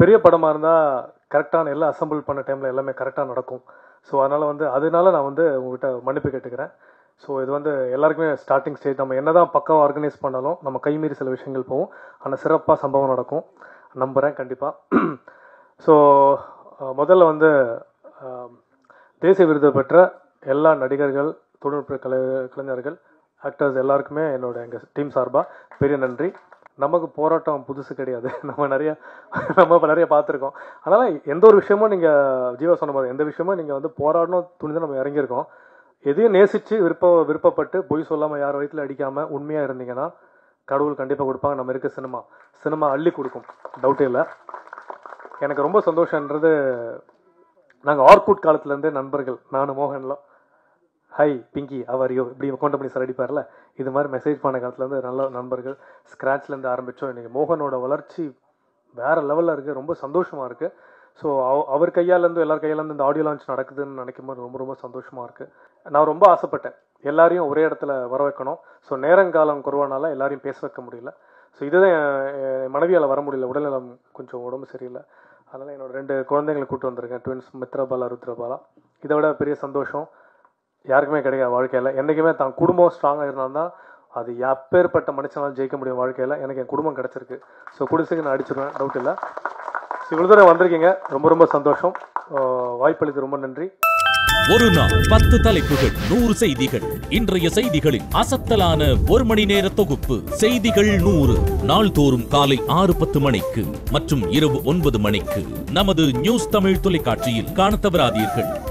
பெரிய படமாக இருந்தால் கரெக்டான எல்லாம் அசம்பிள் பண்ண டைமில் எல்லாமே கரெக்டாக நடக்கும் ஸோ அதனால் வந்து அதனால நான் வந்து உங்ககிட்ட மன்னிப்பு கேட்டுக்கிறேன் ஸோ இது வந்து எல்லாருக்குமே ஸ்டார்டிங் ஸ்டேஜ் நம்ம என்ன தான் பக்காவாக ஆர்கனைஸ் பண்ணாலும் நம்ம கைமீறி சில விஷயங்கள் போகும் ஆனால் சிறப்பாக சம்பவம் நடக்கும் நம்புகிறேன் கண்டிப்பாக ஸோ முதல்ல வந்து அஹ், தேசிய விருது பெற்ற எல்லா நடிகர்கள் தொழில்நுட்ப கலை கலைஞர்கள் ஆக்டர்ஸ் எல்லாருக்குமே என்னோட எங்கள் டீம் சார்பாக பெரிய நன்றி நமக்கு போராட்டம் புதுசு கிடையாது நம்ம நிறைய நம்ம இப்போ நிறைய பார்த்துருக்கோம் அதனால் எந்த ஒரு விஷயமும் நீங்கள் ஜீவா சொன்ன மாதிரி எந்த விஷயமும் நீங்கள் வந்து போராடணும் துணிந்து நம்ம இறங்கியிருக்கோம் எதையும் நேசித்து விருப்ப விருப்பப்பட்டு பொய் சொல்லாமல் யார் வயிற்றுல அடிக்காமல் உண்மையாக இருந்தீங்கன்னா கடவுள் கண்டிப்பாக கொடுப்பாங்க நம்ம இருக்க சினிமா சினிமா அள்ளி கொடுக்கும் டவுட்டே இல்லை எனக்கு ரொம்ப சந்தோஷன்றது நாங்கள் ஆர்குட் காலத்துலேருந்தே நண்பர்கள் நானும் மோகன்லாம் ஹை பிங்கி அவர் யோ இப்படி கவுண்ட் பண்ணி சார் அடிப்பார்ல இது மாதிரி மெசேஜ் பண்ண காலத்துலேருந்து நல்ல நண்பர்கள் ஸ்க்ராட்ச்லேருந்து ஆரம்பித்தோம் இன்றைக்கி மோகனோட வளர்ச்சி வேறு லெவலில் இருக்குது ரொம்ப சந்தோஷமாக இருக்குது ஸோ அவர் கையாலேருந்து எல்லார் கையாலேருந்து இந்த ஆடியோ லான்ச் நடக்குதுன்னு நினைக்கும் போது ரொம்ப ரொம்ப சந்தோஷமாக இருக்குது நான் ரொம்ப ஆசைப்பட்டேன் எல்லாரையும் ஒரே இடத்துல வர வைக்கணும் ஸோ நேரங்காலம் குறைவானால எல்லாரையும் பேச வைக்க முடியல ஸோ இதுதான் என் என் மனைவியால் வர முடியல உடல்நலம் கொஞ்சம் உடம்பு சரியில்லை அதனால் என்னோட ரெண்டு குழந்தைங்களை கூட்டு வந்திருக்கேன் ட்வின்ஸ் மித்ரபாலா ருத்ரபாலா இதை விட பெரிய சந்தோஷம் யாருக்குமே கிடைக்காது வாழ்க்கையில் என்றைக்குமே தான் குடும்பம் ஸ்ட்ராங்காக இருந்தால் தான் அது எப்பேற்பட்ட மனுஷனாலும் ஜெயிக்க முடியும் வாழ்க்கையில் எனக்கு என் குடும்பம் கிடச்சிருக்கு ஸோ குடிசுக்கு நான் அடிச்சிருவேன் டவுட் இல்லை ஸோ இவ்வளோ தூரம் வந்திருக்கீங்க ரொம்ப ரொம்ப சந்தோஷம் ஆஹ் வாய்ப்பளித்து ரொம்ப நன்றி ஒரு நாள் பத்து தலைப்புகள் நூறு செய்திகள் இன்றைய செய்திகளில் அசத்தலான ஒரு மணி நேர தொகுப்பு செய்திகள் நூறு நாள்தோறும் காலை ஆறு பத்து மணிக்கு மற்றும் இரவு ஒன்பது மணிக்கு நமது நியூஸ் தமிழ் தொலைக்காட்சியில் காணத் தவறாதீர்கள்